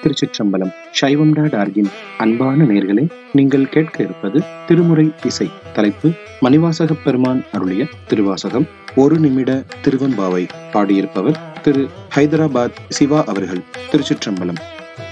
திருச்சிற்றம்பலம் சைவம் டாட் ஆர்கின் அன்பான நேர்களே நீங்கள் கேட்க இருப்பது திருமுறை இசை தலைப்பு மணிவாசகப் பெருமான் அருளிய திருவாசகம் ஒரு நிமிட திருவம்பாவை பாடியிருப்பவர் திரு ஹைதராபாத் சிவா அவர்கள் திருச்சிற்றம்பலம்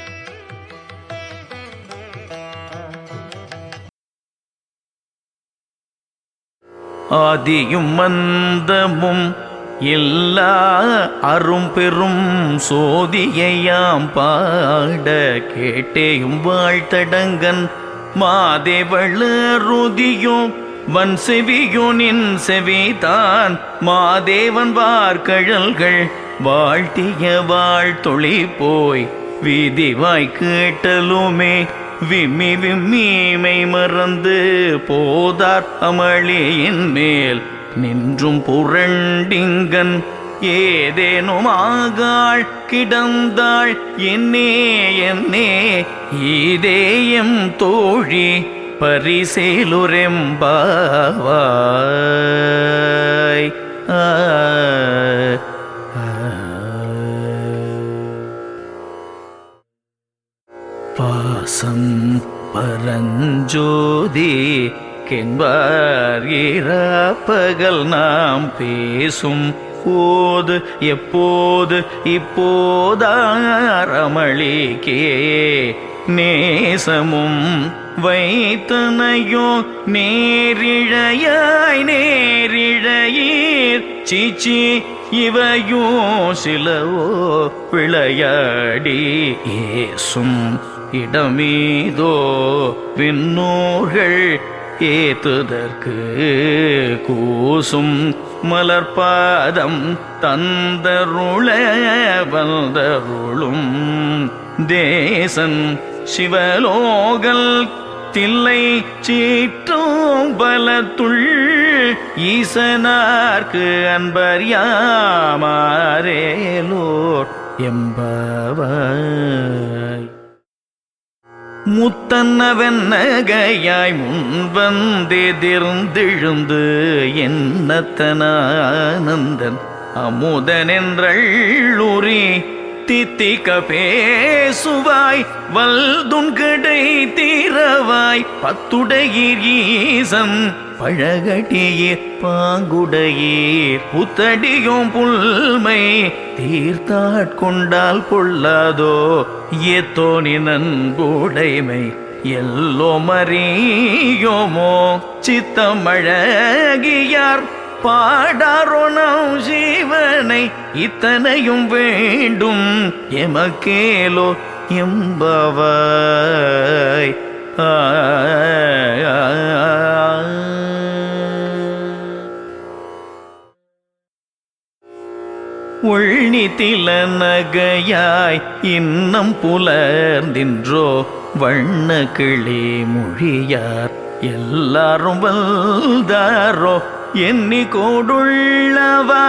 ஆதியும் மந்தமும் எல்லா அரும் பெரும் சோதியையாம் பாட கேட்டேயும் வாழ்த்தடங்கன் மாதேவளருதியும் வன் செவியுனின் செவிதான் மாதேவன் வார்கழல்கள் வாழ்த்திய வாழ்த்தொளி போய் வீதிவாய் கேட்டலுமே விம்மி விம்மீமை மறந்து போதார் அமளியின் மேல் நின்றும் புரண்டிங்கன் ஏதேனும் ஆகாள் கிடந்தாள் என்னே என்னே இதேயம் தோழி பரிசேலுரெம்பாவாய் ஆ ஆ. பாசம் பரஞ்சோதி கென்பார் பகல் நாம் பேசும் போது எப்போது இப்போதாரமளிக்கே நேசமும் வைத்தனையோ நேரிழையாய் நேரிழையீர் சீச்சி இவையோ சிலவோ விளையாடி ஏசும் இடமீதோ விண்ணோர்கள் ஏத்துதற்கு கூசும் மலர்பாதம் தந்தருள வந்தருளும் தேசன் சிவலோகல் தில்லை சீற்றும் பலத்துள் ஈசனார்க்கு அன்பர் யாமாரேலோர் எம்பவாய் முத்தன்னவென்னகையாய் முன்வந்தெதிர்ந்தெழுந்து என்னத்தனானந்தன் அமுதனென்றள்ளூரி தித்திக்க பேசுவாய் வல்துன்கடை தீரவாய் பத்துடையீர் ஈசன் பழகட்டியீர் பாங்குடையீர் புத்தடியும் புல்மை தீர்த்தாட்கொண்டால் பொல்லாதோ ஏத்தோனி நன்புடைமை எல்லோ மறியோமோ சித்தமழகியார் பாடாரோ நம் ஜீவனை இத்தனையும் வேண்டும் எமக்கேலோ எம்பவாய் ஆ, ஆ, ஆ. உள்நிதில நகையாய் இன்னம் புலர்ந்தின்றோ வண்ண கிளி மொழியார் எல்லாரும் வந்தாரோ எண்ணி கோடுள்ளவா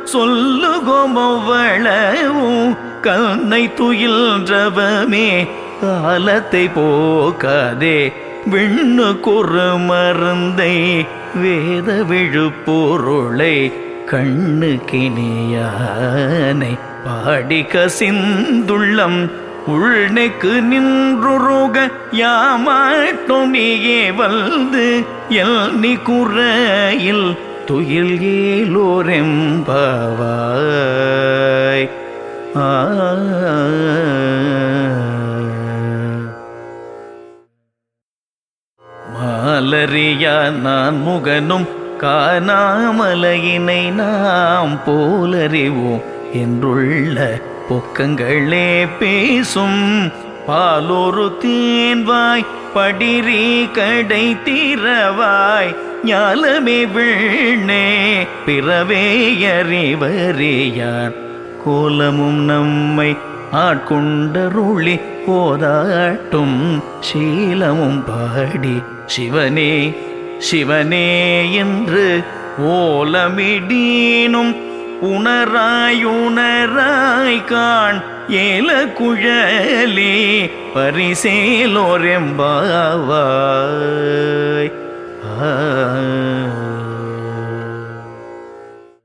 சொல்லுகோமவளவும் கண்ணை துயில்ன்றவமே காலத்தை போக்காதே விண்ணு குறு மருந்தை வேத விழுப்பொருளை கண்ணு கிணியானை பாடி கசிந்துள்ளம் உள்நெக்கு நின்றுருக யாமாட்டோம் நீயே வந்து எல் நீ குறையில் துயில் ஏலோரெம்பாவாய் ஆ மாலரியா நான் முகனும் காணாமலையினை நாம் போலறிவோம் என்றுள்ள பொக்கங்களே பேசும் பாலொரு தேன்வாய் படிரி கடை தீரவாய் ஞாலமே வீழ்னே பிறவே அறிவறியார் கோலமும் நம்மை ஆட்கொண்டருளி போதாட்டும் சீலமும் பாடி சிவனே சிவனே என்று ஓலமிடீனும் உணராய் உணராய் காண் ஏல குழலி பரிசேலோரெம்பாவாய் ஆ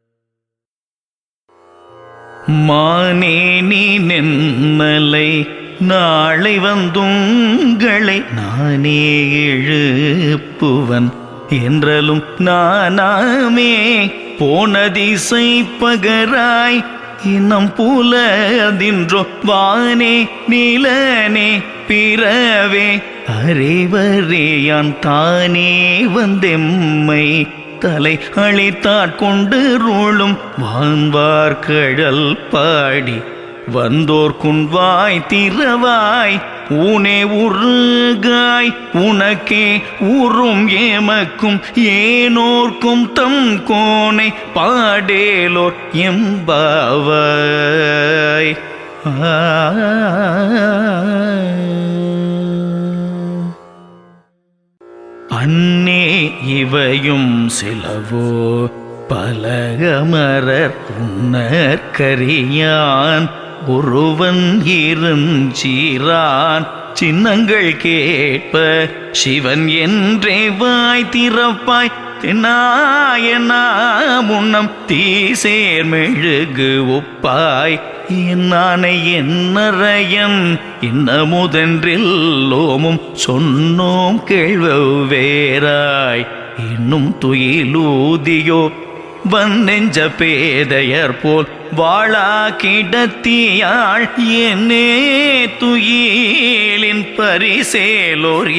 மானே நீ நென்னலை நாளை வந்துங்களை நானே எழுப்புவன் என்றலும் நானாமே போன திசை பகராய் இன்னம் புலதின்றோ வானே நீலனே பிறவே அறிவறியான் தானே வந்தெம்மை தலை அழித்தாட்கொண்டு ருளும் வான்வார் கழல் பாடி வந்தோர் குன்வாய் திறவாய் ஊனே உருகாய் உனக்கே ஊரும் ஏமக்கும் ஏனோர்க்கும் தம் கோனை பாடேலோர் எம்பாவாய் ஆ அன்னே இவையும் சிலவோ பலகமரர் உன்னற்கரியான் ஒருவன் இருஞ்சீரான் சின்னங்கள் கேட்ப சிவன் என்றே வாய் திறப்பாய் தென்னாயனா முன்னம் தீசேர் மெழுகு ஒப்பாய் என்னானை என்னறையன் இன்னமுதென்றெல்லோமும் சொன்னோம் கேள்வேராய் இன்னும் துயிலூதியோ வந்தெஞ்ச பேதையர் போல் வாழா கிடத்தியாள் என்னே துயிலின் பரிசேலோர்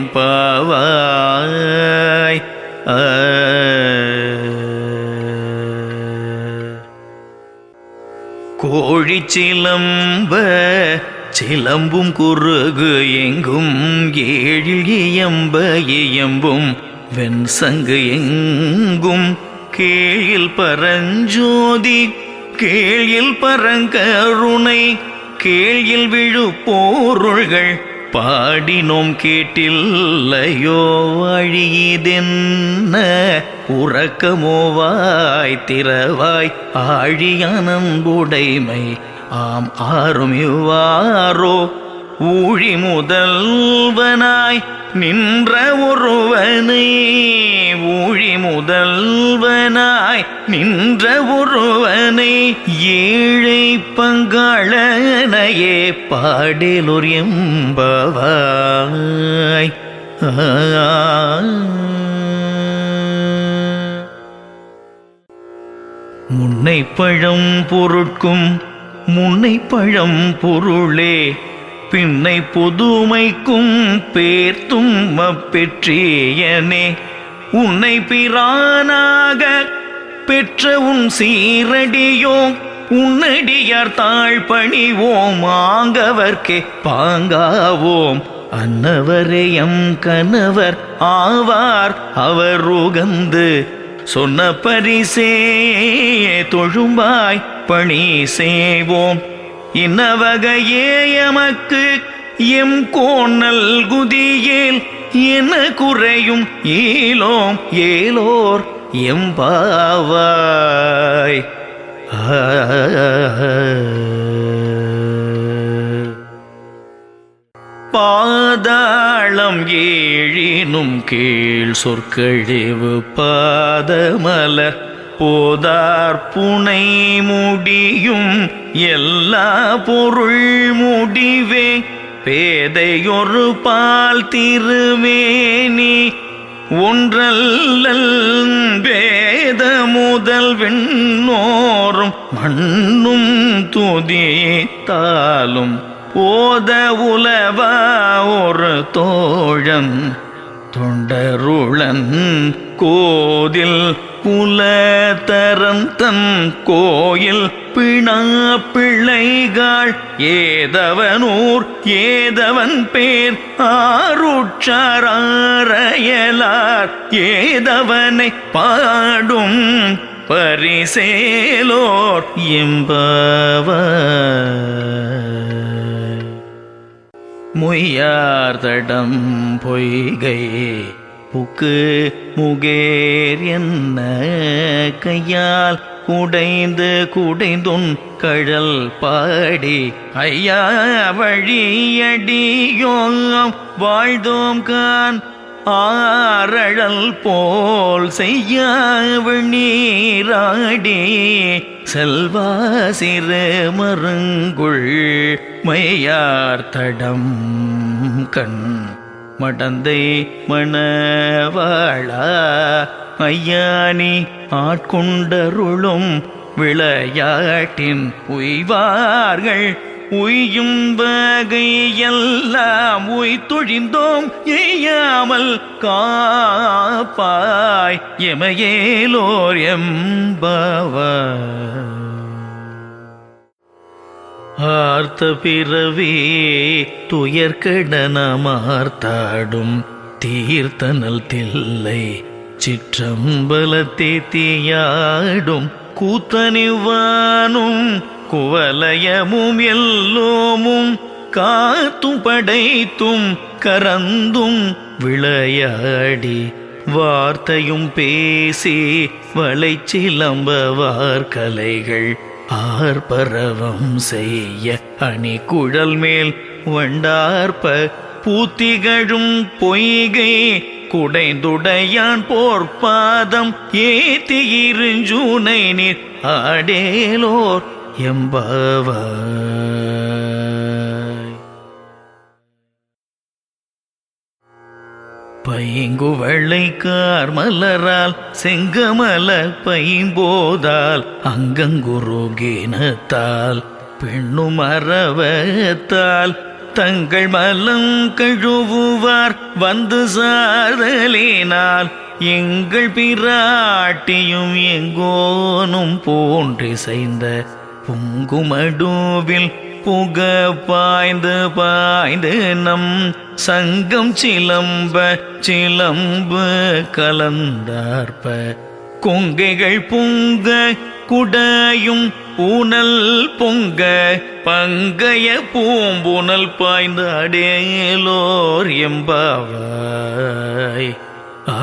எம்பாவாய் ஆ. கோழி சிலம்ப சிலம்பும் குறுகு எங்கும் ஏழில் இயம்ப இயம்பும் வெண்சங்கு எங்கும் கேழில் பரஞ்சோதி கேழில் பரங்கருணை கேழில் விழு போருள்கள் பாடினோம் கேட்டில்லையோ அழியதென்ன உறக்கமோவாய் திறவாய் ஆழியானம்புடைமை ஆம் ஆறும் இவ்வாரோ ஊழி முதல்வனாய் நின்ற ஒருவனை ஊழி முதல்வனாய் நின்ற ஒருவனை ஏழை பங்காளனையே பாடேலோர் எம்பவாய் ஆ முன்னை பழம் பொருட்கும் முன்னை பழம் பொருளே பின்னை புதுமைக்கும் பேர்த்தும் அப்பெற்றியனே உன்னை பிரானாக பெற்ற உன் சீரடியோ உன்னடியார் தாழ் பணிவோம் ஆங்கவர்க்கே பாங்காவோம் அன்னவரே எம் கணவர் ஆவார் அவர் உகந்து சொன்ன பரிசே தொழும்பாய் பணி செய்வோம் இன்னவகையே எமக்கு எம் கோணல் குதியேல் என்ன குறையும் ஈலோம் ஏலோர் எம்பாவாய் ஆ பாதாளம் ஏழினும் கீழ் சொற்கழிவு பாதமலர் போதார் புனை முடியும் எல்லா பொருள் முடிவே பேதையொரு பால் திருமேனி ஒன்றல்லல் வேத முதல் விண்ணோரும் மண்ணும் துதித்தாலும் ஓத உலவா ஒரு தோழன் தொண்டருளன் கோதில் குலதரன் தன் கோயில் பிணா பிள்ளைகள் ஏதவனூர் ஏதவன் பேர் ஆருட்சாரையலார் ஏதவனை பாடும் பரிசேலோர் எம்பவர் முய்யார்தடம் பொய்கை புக்கு முகேர் என்ன கையால் குடைந்து குடைந்துன் கழல் பாடி ஐயா வழியடியோம் வாழ்ந்தோம் கான் ஆரழல் போல் செய்ய நீராடி செல்வா சிறு மருங்குள் மையார் தடம் கண் மடந்தை மணவாளா ஐயானி ஆட்கொண்டருளும் விளையாட்டின் உய்வார்கள் உய்யும் வகையெல்லாம் உய்தொழிந்தோம் எய்யாமல் காப்பாய் எமையேலோர் எம்பவர் ஆர்த்த பிறவே துயர்கடனமார்த்தாடும் தீர்த்தனல் தில்லை சிற்றம்பலத்தே தீயாடும் கூத்தனிவானும் குவலயமும் எல்லோமும் காத்தும் படைத்தும் கரந்தும் விளையாடி வார்த்தையும் பேசி வளைச்சிலம்பவார் கலைகள் ஆர்ப்பரவம் செய்ய அணி குழல் மேல் வண்டார்ப்ப பூத்திகழும் பொய்கை குடைந்துடையான் போர்ப்பாதம் ஏத்தி இருஞ்சூனை நீர் ஆடேலோர் எம்பவாய் பைங்குவளைக்கார் மலரால் செங்கமல பைம்போதால் அங்கங்குருகினத்தால் பெண்ணும் அறவத்தால் தங்கள் மலம் கழுவுவார் வந்து சாதலினால் எங்கள் பிராட்டியும் எங்கோனும் போன்றிசைந்த பொங்குமடுவில் புக பாய்ந்து பாய்ந்து நம் சங்கம் சிலம்ப சிலம்பு கலந்தார்ப்ப கொங்கைகள் பொங்க குடாயும் பூனல் பொங்க பங்கைய பூம்புனல் பாய்ந்து அடேலோர் எம்பாவாய் ஆ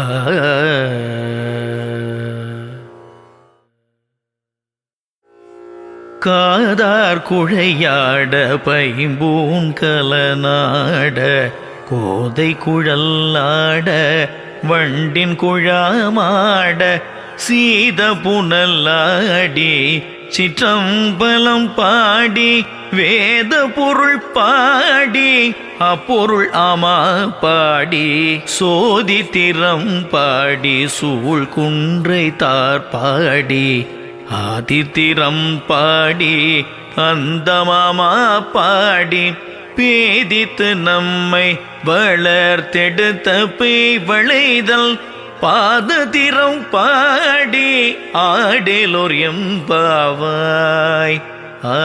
காதார் குழையாட பைம்பூன் கலநாட கோதை குழல்லாட வண்டின் குழாமாட சீத புனல்லாடி சிற்றம்பலம் பாடி வேத பொருள் பாடி அப்பொருள் ஆமா பாடி சோதி திறம் பாடி சூழ் குன்றை தார் பாடி ஆதித்திரம் பாடி அந்த மாமா பாடி பேதித்து நம்மை வளர்த்தெடுத்த பேய் வளைதல் பாததிரம் பாடி ஆடேலோர் எம்பாவாய் ஆ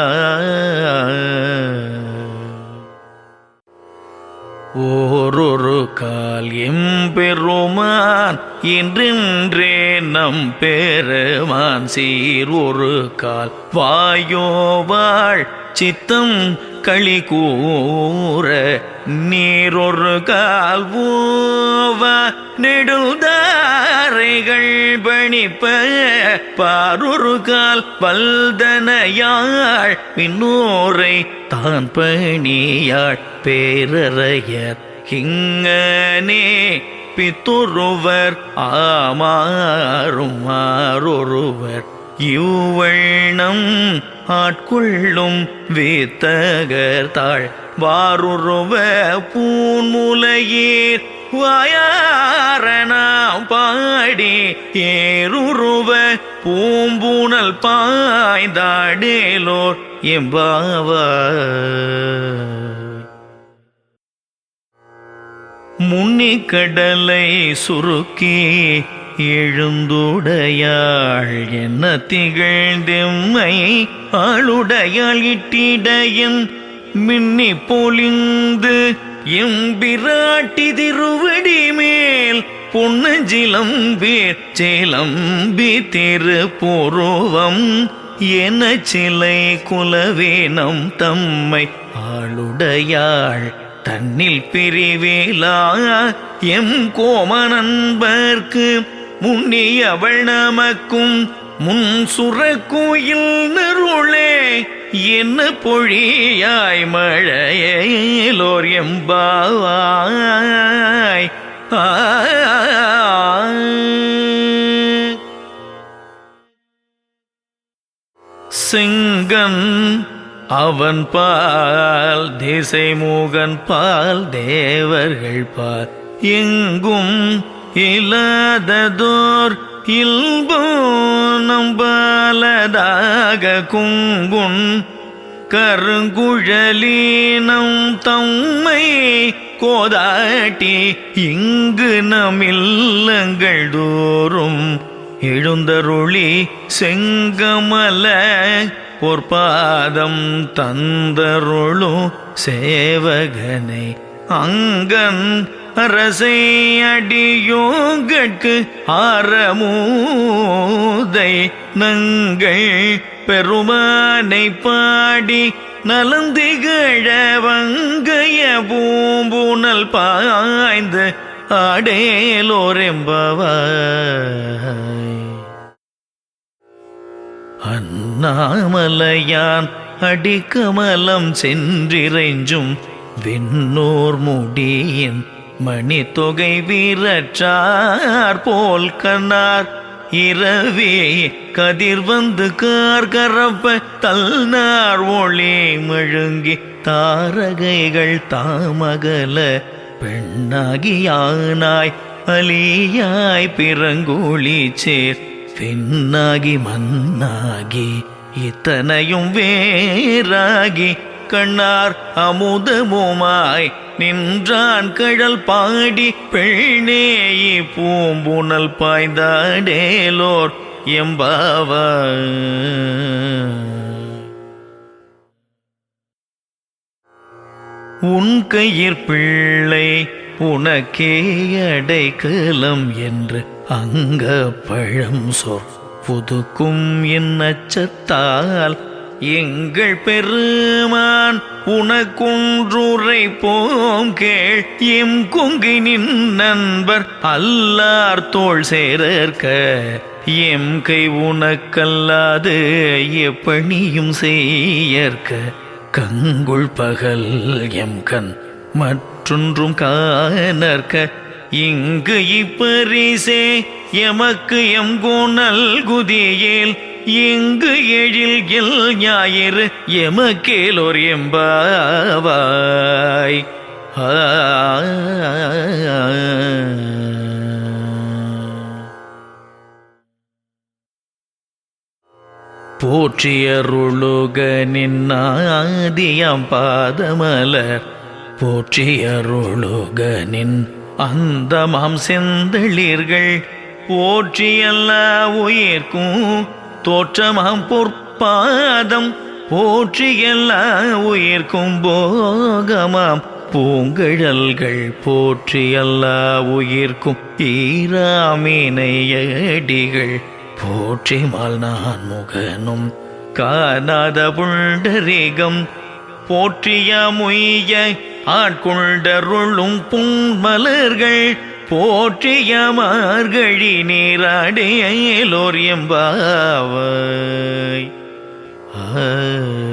ஓரொரு கால் எம்பெருமான் இன்றின்றே நம் பெருமான் சீர் ஒரு கால் வாயோவாள் சித்தம் களி கூற நீரொரு கால் ஓவா நெடுதாரைகள் பணிப்ப பாரொரு கால் வல்தனையாள் பின்னோரை தான் பணியாள் பேரறையர் கிங்கனே பித்துருவர் ஆமாறும் ஆரொருவர் இவ்வண்ணம் ஆட்கொள்ளும் வேத்தகர் தாழ் வாருருவ பூன்முலையீர் வாயாரணாம் பாடி ஏருருவ பூம்பூனல் பாய்ந்தாடேலோர் எம்பாவாய் முன்னிக்கடலை சுருக்கி எழுந்துடையாள் என்ன திகழ்ந்தெம்மை ஆளுடையாள் இட்டிடையன் மின்னி பொலிந்து எம்பிராட்டி திருவடி மேல் பொன்னஞ்சிலம்பீர் சிலம்பி திருப்புருவம் என சிலை குலவேனம் தம்மை ஆளுடையாள் தன்னில் பிரிவேலா எம் கோமனன்பர்க்கு முன்னியவள் நமக்கும் முன் சுரக்குயில் நருளே என்ன பொழியாய் மழையேலோர் எம்பாவாய் ஆ சிங்கன் அவன் பால் திசைமூகன் பால் தேவர்கள் பால் எங்கும் இல்லாததோர் இல்போ நம்பாலதாக குங்குன் கருங்குழலீனம் தம்மை கோதாட்டி இங்கு நமில்லங்கள் தோறும் எழுந்தருளி செங்கமல பொற்பாதம் தந்தருளும் சேவகனை அங்கன் அரசை அடியோங்கட்கு ஆரமூதை நங்கள் பெருமானை பாடி நலந்திகழ வங்கைய பூம்புனல் பாய்ந்து ஆடேலோரெம்பவாய் அண்ணாமலையான் அடிக்கமலம் சென்றிறைஞ்சும் விண்ணோர் முடியின் மணி தொகை வீரற்றார் போல் கண்ணார் இரவே கதிர் வந்து கார் கரப்ப தல்நார் ஒளி மழுங்கி தாரகைகள் தாமகல பெண்ணாகியானாய் அலியாய் பிறங்கோழி சேர் பெண்ணாகி மண்ணாகி இத்தனையும் வேறாகி கண்ணார் அமுதமுமாய் நின்றான் கழல் பாடி பெண்ணேயி பூம்புணல் பாய்ந்தாடேலோர் எம்பாவ உன் கையிற் பிள்ளை உனக்கே அடைக்கலம் என்று அங்க பழம் சொற் புதுக்கும் என் அச்சத்தால் எங்கள் பெருமான் உனக்குன்றுரை போம் கேள் எம் கொங்கினின் நண்பர் அல்லார் தோள் சேரற்க எம் கை உனக்கல்லாது எப்பணியும் செய்யற்க கங்குள் பகல் எம் கண் மற்றொன்றும் காணற்க இங்கு இப்பரிசே எமக்கு எம் கோணல் குதியேல் இங்கு எழில் எல் ஞாயிறு எமக்கேலோர் எம்பாவாய் ஆ போற்றியருளுக நின்னாதியாம் பாதமலர் போற்றியருளுக நின் அந்தமாம் செந்தளிர்கள் போற்றியல்லா உயிர்க்கும் தோற்றமாம் பொற்பாதம் போற்றியல்லா உயிர்க்கும் போகமாம் பூங்கழல்கள் போற்றியல்லா உயிர்க்கும் ஈராமினையடிகள் போற்றிமால் நான் முகனும் காணாத புண்டரீகம் போற்றிய முய்ய ஆட்கொண்டருளும் புன்மலர்கள் போற்றிய மார்கழி நீராடேலோர் எம்பாவாய் ஆ